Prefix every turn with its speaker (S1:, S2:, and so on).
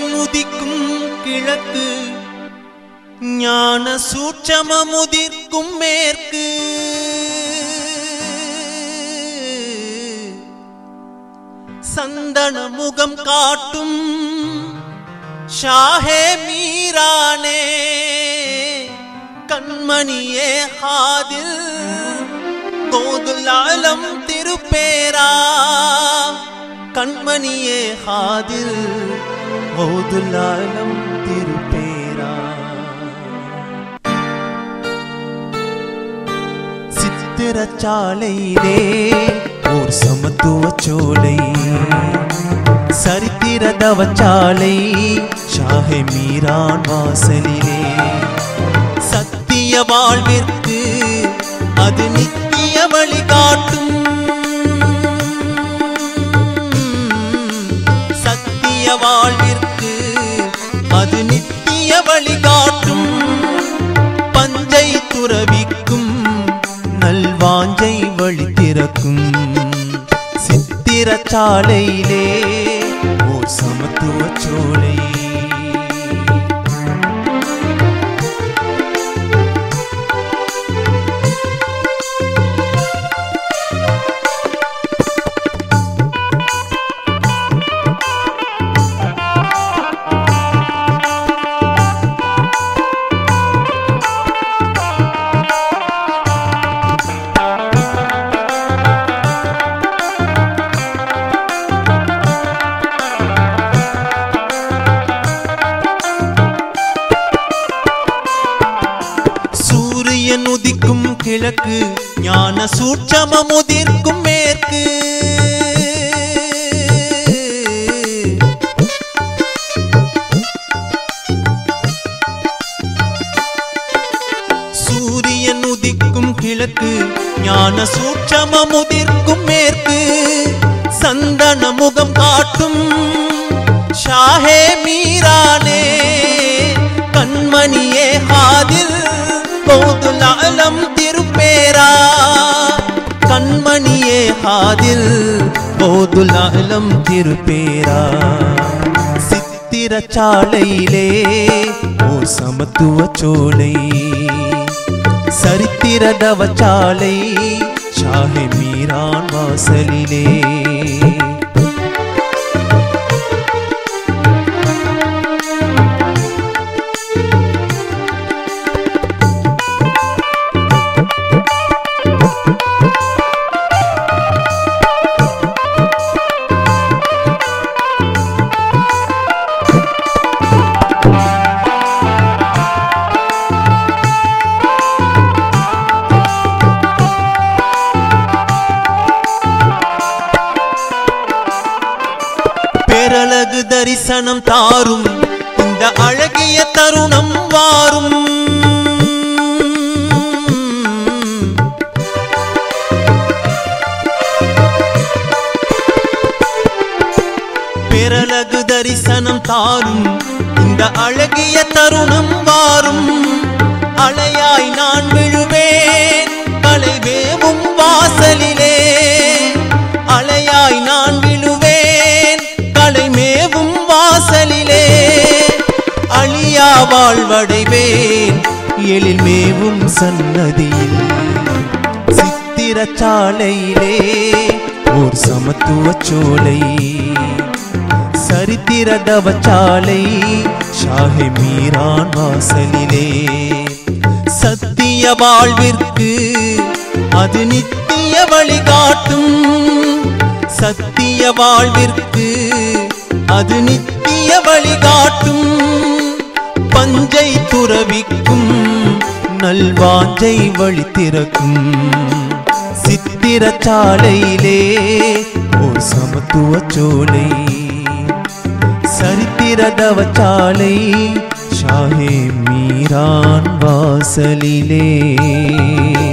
S1: சூரியன் உதிக்கும் கிழக்கு ஞான சூட்சமமுதிர்க்கும் மேற்கு சந்தன முகம் காட்டும் ஷாஹே மீரானே கண்மணியே ஹாதில் கோதுலாலம் திருப்பேரா கண்மணியே ஹாதில் கோதுலாலம் திருப்பேரா சித்திரச்சாலையிலே ஓர் சமத்துவ சோலை சரித்திர தவச்சாலை ஷாஹே மீரான் வாசலிலே சத்திய வாழ்விற்கு அது நித்திய வழிகாட்டும் சத்திய வாழ்விற்கு அது நித்திய வழிகாட்டும் பஞ்சை துறவிக்கும் நல்வாஞ்சை வழி திறக்கும் சித்திரச்சாலையிலே ஓர் சமத்துவ சோலை சூரியன் உதிக்கும் கிழக்கு ஞான சூட்சமம் உதிர்க்கும் மேற்கு சூரியன் உதிக்கும் கிழக்கு ஞான சூட்சமம் உதிர்க்கும் மேற்கு சந்தன முகம் காட்டும் ஷாஹே மீரானே கண்மணியே ஹாதில் பௌதுலாலம் திருப்பேரா கண்மணியே ஹாதில் பௌதுலாலம் திருப்பேரா சித்திரச்சாலையிலே ஓர் சமத்துவ சோலை சரித்திர தவச்சாலை ஷாஹே மீரான் வாசலிலே பேரழகு தரிசனம் தாரும் இந்த அழகிய தருணம் வாரும் பேரழகு தரிசனம் தாரும் இந்த அழகிய தருணம் வாரும் அலையாய் நான் விழுவேன் கலைவேவும் வாசலிலே அலையாய் நான் விழுவேன் கலைமேவும் வாசலிலே அழியா வாழ்வடைவேன் எழில் மேவும் சன்னதியில் சித்திரச்சாலையிலே ஓர் சமத்துவ சோலை சரித்திர தவச்சாலை ஷாஹி மீரான் வாசலிலே சத்திய வாழ்விற்கு அது நித்திய வழிகாட்டும் சத்திய வாழ்விற்கு அது நித்திய வழிகாட்டும் பஞ்சை துறவிக்கும் நல்வாஞ்சை வழி திறக்கும் சித்திரச்சாலையிலே ஓர் சமத்துவ சோலை சரித்திர தவச்சாலை ஷாஹே மீரான் வாசலிலே